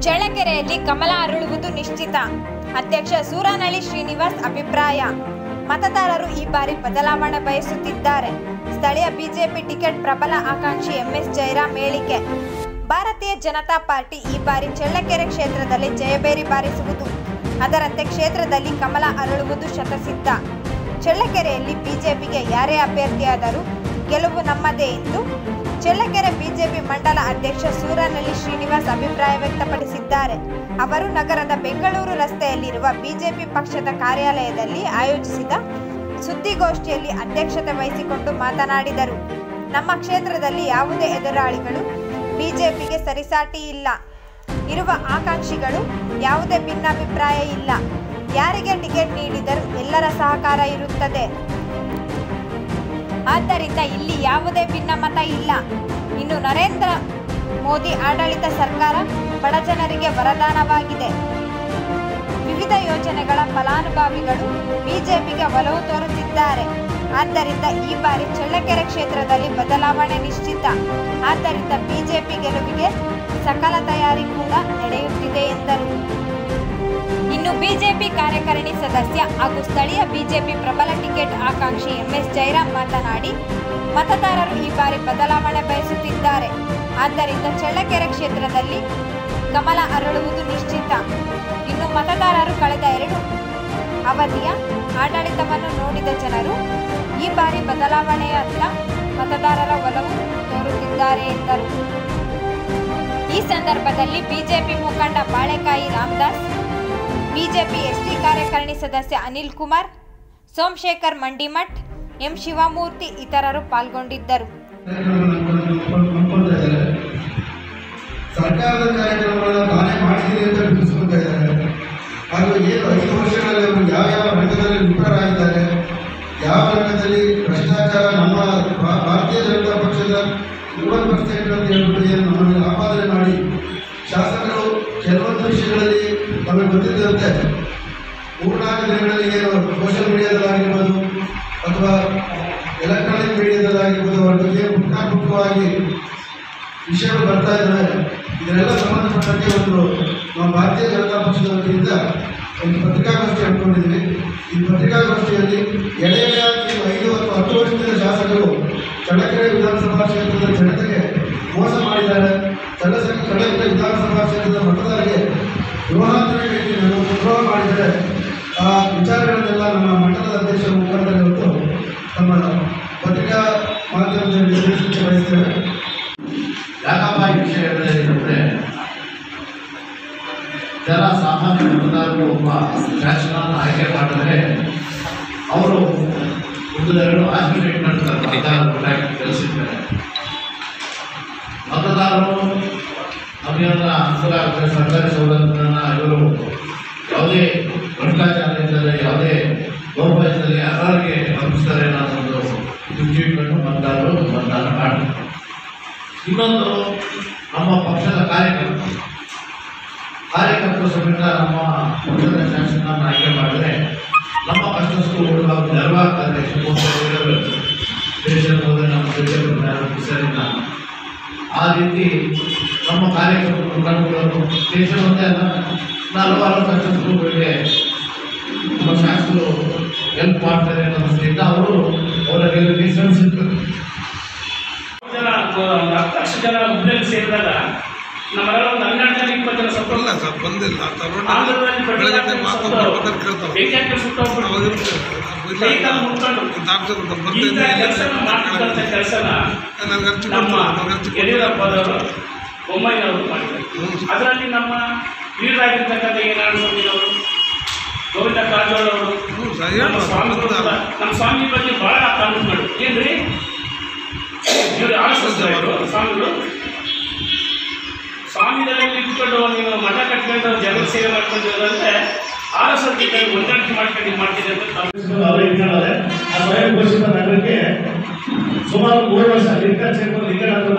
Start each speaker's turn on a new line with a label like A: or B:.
A: ಚಳ್ಳಕೆರೆಯಲ್ಲಿ ಕಮಲ ಅರಳುವುದು ನಿಶ್ಚಿತ ಅಧ್ಯಕ್ಷ ಸೂರನಳ್ಳಿ ಶ್ರೀನಿವಾಸ್ ಅಭಿಪ್ರಾಯ ಮತದಾರರು ಈ ಬಾರಿ ಬದಲಾವಣೆ ಬಯಸುತ್ತಿದ್ದಾರೆ ಸ್ಥಳೀಯ ಬಿಜೆಪಿ ಟಿಕೆಟ್ ಪ್ರಬಲ ಆಕಾಂಕ್ಷಿ ಎಂಎಸ್ ಜಯರಾಮ್ ಹೇಳಿಕೆ ಭಾರತೀಯ ಜನತಾ ಪಾರ್ಟಿ ಈ ಬಾರಿ ಚಳ್ಳಕೆರೆ ಕ್ಷೇತ್ರದಲ್ಲಿ ಜಯಬೇರಿ ಬಾರಿಸುವುದು ಅದರಂತೆ ಕ್ಷೇತ್ರದಲ್ಲಿ ಕಮಲ ಅರಳುವುದು ಶತಸಿದ್ಧ ಚಳ್ಳಕೆರೆಯಲ್ಲಿ ಬಿಜೆಪಿಗೆ ಯಾರೇ ಅಭ್ಯರ್ಥಿಯಾದರೂ ಗೆಲುವು ನಮ್ಮದೇ ಎಂದು ಚಳ್ಳಕೆರೆ ಬಿಜೆಪಿ ಮಂಡಲ ಅಧ್ಯಕ್ಷ ಸೂರನಳ್ಳಿ ಶ್ರೀನಿವಾಸ್ ಅಭಿಪ್ರಾಯ ವ್ಯಕ್ತಪಡಿಸಿದ್ದಾರೆ ಅವರು ನಗರದ ಬೆಂಗಳೂರು ರಸ್ತೆಯಲ್ಲಿರುವ ಬಿಜೆಪಿ ಪಕ್ಷದ ಕಾರ್ಯಾಲಯದಲ್ಲಿ ಆಯೋಜಿಸಿದ ಸುದ್ದಿಗೋಷ್ಠಿಯಲ್ಲಿ ಅಧ್ಯಕ್ಷತೆ ವಹಿಸಿಕೊಂಡು ಮಾತನಾಡಿದರು ನಮ್ಮ ಕ್ಷೇತ್ರದಲ್ಲಿ ಯಾವುದೇ ಎದುರಾಳಿಗಳು ಬಿಜೆಪಿಗೆ ಸರಿಸಾಟಿ ಇಲ್ಲ ಇರುವ ಆಕಾಂಕ್ಷಿಗಳು ಯಾವುದೇ ಭಿನ್ನಾಭಿಪ್ರಾಯ ಇಲ್ಲ ಯಾರಿಗೆ ಟಿಕೆಟ್ ನೀಡಿದರೂ ಎಲ್ಲರ ಸಹಕಾರ ಇರುತ್ತದೆ ಆದ್ದರಿಂದ ಇಲ್ಲಿ ಯಾವುದೇ ಭಿನ್ನಮತ ಇಲ್ಲ ಇನ್ನು ನರೇಂದ್ರ ಮೋದಿ ಆಡಳಿತ ಸರ್ಕಾರ ಬಡಜನರಿಗೆ ವರದಾನವಾಗಿದೆ ವಿವಿಧ ಯೋಜನೆಗಳ ಫಲಾನುಭವಿಗಳು ಬಿಜೆಪಿಗೆ ಒಲವು ತೋರುತ್ತಿದ್ದಾರೆ ಆದ್ದರಿಂದ ಈ ಬಾರಿ ಚಳ್ಳಕೆರೆ ಕ್ಷೇತ್ರದಲ್ಲಿ ಬದಲಾವಣೆ ನಿಶ್ಚಿತ ಆದ್ದರಿಂದ ಬಿಜೆಪಿ ಗೆಲುವಿಗೆ ಸಕಲ ತಯಾರಿ ಕೂಡ ನಡೆಯುತ್ತಿದೆ ಎಂದರು ಇನ್ನು ಬಿಜೆಪಿ ಕಾರ್ಯಕಾರಿಣಿ ಸದಸ್ಯ ಹಾಗೂ ಸ್ಥಳೀಯ ಬಿಜೆಪಿ ಪ್ರಬಲ ಟಿಕೆಟ್ ಆಕಾಂಕ್ಷಿ ಎಂಎಸ್ ಜಯರಾಮ್ ಮಾತನಾಡಿ ಮತದಾರರು ಈ ಬಾರಿ ಬದಲಾವಣೆ ಬಯಸುತ್ತಿದ್ದಾರೆ ಆದ್ದರಿಂದ ಚಳ್ಳಕೆರೆ ಕ್ಷೇತ್ರದಲ್ಲಿ ಕಮಲ ಅರಳುವುದು ನಿಶ್ಚಿತ ಇನ್ನು ಮತದಾರರು ಕಳೆದ ಎರಡು ಅವಧಿಯ ಆಡಳಿತವನ್ನು ನೋಡಿದ ಜನರು ಈ ಬಾರಿ ಬದಲಾವಣೆಯತ್ತ ಮತದಾರರ ಒಲವು ತೋರುತ್ತಿದ್ದಾರೆ ಎಂದರು ಈ ಸಂದರ್ಭದಲ್ಲಿ ಬಿಜೆಪಿ ಮುಖಂಡ ಬಾಳೆಕಾಯಿ ರಾಮದಾಸ್ ಬಿಜೆಪಿ ಎಸ್ಟಿ ಕಾರ್ಯಕಾರಿಣಿ ಸದಸ್ಯ ಅನಿಲ್ ಕುಮಾರ್ ಸೋಮಶೇಖರ್ ಮಂಡಿಮಠ್ ಎಂ ಶಿವಮೂರ್ತಿ ಇತರರು ಪಾಲ್ಗೊಂಡಿದ್ದರು
B: ನಂಬ್ಕೊಳ್ತಾ ಇದ್ದಾರೆ ಸರ್ಕಾರದ ಕಾರ್ಯಕ್ರಮಗಳನ್ನ ತಾನೇ ಮಾಡ್ತೀನಿ ಅಂತ ಬಿಡಿಸ್ಕೊಳ್ತಾ ಇದ್ದಾರೆ ಹಾಗೂ ಏನು ಐದು ವರ್ಷಗಳಲ್ಲಿ ಅವರು ಯಾವ ಯಾವ ರಂಗದಲ್ಲಿ ನಿಪುಣರಾಗಿದ್ದಾರೆ ಯಾವ ರಂಗದಲ್ಲಿ ಭ್ರಷ್ಟಾಚಾರ ನಮ್ಮ ಭಾ- ಭಾರತೀಯ ಜನತಾ ಪಕ್ಷದ ಯುವ ಪಕ್ಷಗಳು ಅಂತ ಹೇಳ್ಬಿಟ್ಟು ಏನು ನಮ್ಮನ್ನು ಆಪಾದನೆ ಮಾಡಿ ಶಾಸಕರು ಕೆಲವೊಂದು ವಿಷಯಗಳಲ್ಲಿ ನಮಗೆ ಗೊತ್ತಿದ್ದಂತೆ ಮೂರ್ನಾಲ್ಕು ದಿನಗಳಲ್ಲಿ ಏನು ಸೋಷಿಯಲ್ ಮೀಡಿಯಾದಲ್ಲಾಗಿರ್ಬೋದು ಅಥವಾ ಎಲೆಕ್ಟ್ರಾನಿಕ್ ಮೀಡಿಯಾದಲ್ಲಾಗಿರ್ಬೋದು ಅವ್ರ ಬಗ್ಗೆ ಪುಟ್ಟಾಪುಟ್ಟವಾಗಿ ವಿಷಯಗಳು ಬರ್ತಾ ಇದ್ದಾವೆ ಇದನ್ನೆಲ್ಲ ಸಂಬಂಧಪಟ್ಟಂತೆ ಒಂದು ನಮ್ಮ ಭಾರತೀಯ ಜನತಾ ಪಕ್ಷದ ವತಿಯಿಂದ ಒಂದು ಪತ್ರಿಕಾಗೋಷ್ಠಿ ಹಮ್ಮಿಕೊಂಡಿದ್ದೀವಿ ಈ ಪತ್ರಿಕಾಗೋಷ್ಠಿಯಲ್ಲಿ ಎಳೆಯಾಗಿ ನೀವು ಐದು ಅಥವಾ ಹತ್ತು ವರ್ಷದ ಶಾಸಕರು ಚಳ್ಳಕೆರೆ ವಿಧಾನಸಭಾ ಕ್ಷೇತ್ರದ ಜನತೆಗೆ ಮೋಸ ಮಾಡಿದ್ದಾರೆ ಚಳ್ಳಸ ಚಳ್ಳಕೆರೆ ವಿಧಾನಸಭಾ ಕ್ಷೇತ್ರದ ಮತದಾರರಿಗೆ ಗೃಹಾಂತರ ನೀತಿಯನ್ನು ದ್ರೋಹ ಮಾಡಿದರೆ ಆ ವಿಚಾರಗಳನ್ನೆಲ್ಲ ನಮ್ಮ ಮಂಡಲದ ಅಧ್ಯಕ್ಷರ ಮುಖಂಡರಲ್ಲಿ ಹೊತ್ತು ತಮ್ಮ ಪತ್ರಿಕಾ ಮಾಧ್ಯಮದಲ್ಲಿ ತಿಳಿಸಲಿಕ್ಕೆ ಬಯಸ್ತೇವೆ
C: ಯಾಕಪ್ಪ ಈ ವಿಷಯ ಹೇಳಿದ್ರೆ ಜನ ಸಾಮಾನ್ಯ ಮತದಾರರು ಒಬ್ಬ ಶಾಸಕರನ್ನು ಆಯ್ಕೆ ಮಾಡಿದರೆ ಅವರು ಒಂದು ಎರಡು ಆಸ್ಪಿರೇಟ್ ಮಾಡ್ತಾರೆ ಮತದಾರರು ಕೆಲಸಿದ್ದಾರೆ ಮತದಾರರು ನಮಗೆಲ್ಲ ಅನುಕೂಲ ಆಗ್ತದೆ ಸರ್ಕಾರಿ ಸೌಲಭ್ಯಗಳನ್ನ ಇವರು ಯಾವುದೇ ಭ್ರಷ್ಟಾಚಾರ ಇಲ್ಲದೆ ಯಾವುದೇ ಲೋಪದಲ್ಲಿ ಯಾರಿಗೆ ತಪ್ಪಿಸ್ತಾರೆ ಅನ್ನೋ ಒಂದು ದೃಷ್ಟಿಯನ್ನು ಮತದಾರರು ಮತದಾನ ಮಾಡ್ತಾರೆ ಇನ್ನೊಂದು ನಮ್ಮ ಪಕ್ಷದ ಕಾರ್ಯಕರ್ತರು ಕಾರ್ಯಕರ್ತರು ಸಮೇತ ನಮ್ಮ ಪಕ್ಷದ ಶಾಸಕರನ್ನು ಆಯ್ಕೆ ಮಾಡಿದರೆ ನಮ್ಮ ಕಷ್ಟಸ್ಥರು ನಾವು ನೆರವಾಗ್ತಾರೆ ದೇಶದ ಹೋದರೆ ನಮ್ಮ ದೇಶದ ಸರಿನ ಆ ರೀತಿ ನಮ್ಮ ಕಾರ್ಯಕರ್ತರು ಮುಖಂಡರು ದೇಶ ಒಂದೇ ಅಲ್ಲ ಹಲವಾರು ಕಷ್ಟಸ್ಥರುಗಳಿಗೆ ನಮ್ಮ ಶಾಸಕರು ಹೆಲ್ಪ್ ಮಾಡ್ತಾರೆ ಅನ್ನೋ ದೃಷ್ಟಿಯಿಂದ ಅವರು ಅವರ ಗೆಲುವಿಗೆ ಶ್ರಮಿಸಿದ್ರು
D: ಜನ ಒಂದು ಹತ್ತು ಲಕ್ಷ ಜನ ಹುದ್ದೆಯಲ್ಲಿ ಸೇರಿದಾಗ ನಮ್ಮೆಲ್ಲ ಒಂದು ಹನ್ನೆರಡು ಜನ ಇಪ್ಪತ್ತು ಜನ ಸತ್ತು
E: ಇಲ್ಲ ಸರ್ ಬಂದಿಲ್ಲ
D: ಆಂಧ್ರದಲ್ಲಿ
E: ತಗೊಂಡು ಬೆಳಗ್ಗೆ ಮಾತು ಬರ್ತಾರೆ ಕೇಳ್ತಾವೆ
D: ಬೆಂಕಿ ಸುಟ್ಟೋಗ್ಬಿಟ್ಟು
E: ಅವಾಗ
D: ಕೈಕಾಲು ಮುಟ್ಕೊಂಡು ಇಂಥ ಕೆಲಸನ ಮಾಡ್ತಿದ್ದಂಥ ಕೆಲಸನ
E: ನನಗೆ ಹಚ್ಚಿ
D: ನಮ್ಮ
E: ಕೊಡ್ತಾರೆ ನನಗೆ ಹಚ್ಚಿ
D: ಯಡಿಯೂರಪ್ಪನವರು ಬೊಮ್ಮಾಯಿನವರು ಮಾಡಿದ್ದಾರೆ ಅದರಲ್ಲಿ ನಮ್ಮ ವೀರರಾಗಿರ್ತಕ್ಕಂಥ ಏನಾಡು ಸ್ವಾಮಿನವರು ಗೋವಿಂದ ಕಾರಜೋಳ ಅವರು
E: ಹ್ಞೂ ಸರ್
D: ನಮ್ಮ
E: ಹೇಳು
D: ಸ್ವಾಮಿಗಳು ಕೂಡ ನಮ್ಮ ಸ್ವಾಮಿ ಬಗ್ಗೆ ಬಹಳ ಕಾನೂನು ಮಾಡಿ ಏನ್ರಿ ಇವರು ಆರಿಸಿದ್ರು ಸ್ವಾಮಿಗಳು ಸ್ವಾಮಿದಲ್ಲಿ ಇಟ್ಕೊಂಡು ನೀವು ಮಠ ಕಟ್ಕೊಂಡು ಜನ ಸೇವೆ ಮಾಡ್ಕೊಂಡಿರೋದಂದ್ರೆ ಆರ್ ಎಸ್ ಎಸ್ ಹೊಂದಾಣಿಕೆ ಮಾಡ್ಕೊಂಡು ಇದು ಮಾಡ್ತಿದೆ ಅಂತ ತಾವು
F: ಅವರೇ ಇಟ್ಕೊಳ್ಳೋರೆ ಆ ಸ್ವಯಂ ಘೋಷಿತ ನಗರಕ್ಕೆ ಸುಮಾರು ಮೂರು ವರ್ಷ ಲಿಂಗ ಸೇರ್ಕೊಂಡು ಲಿಂಗ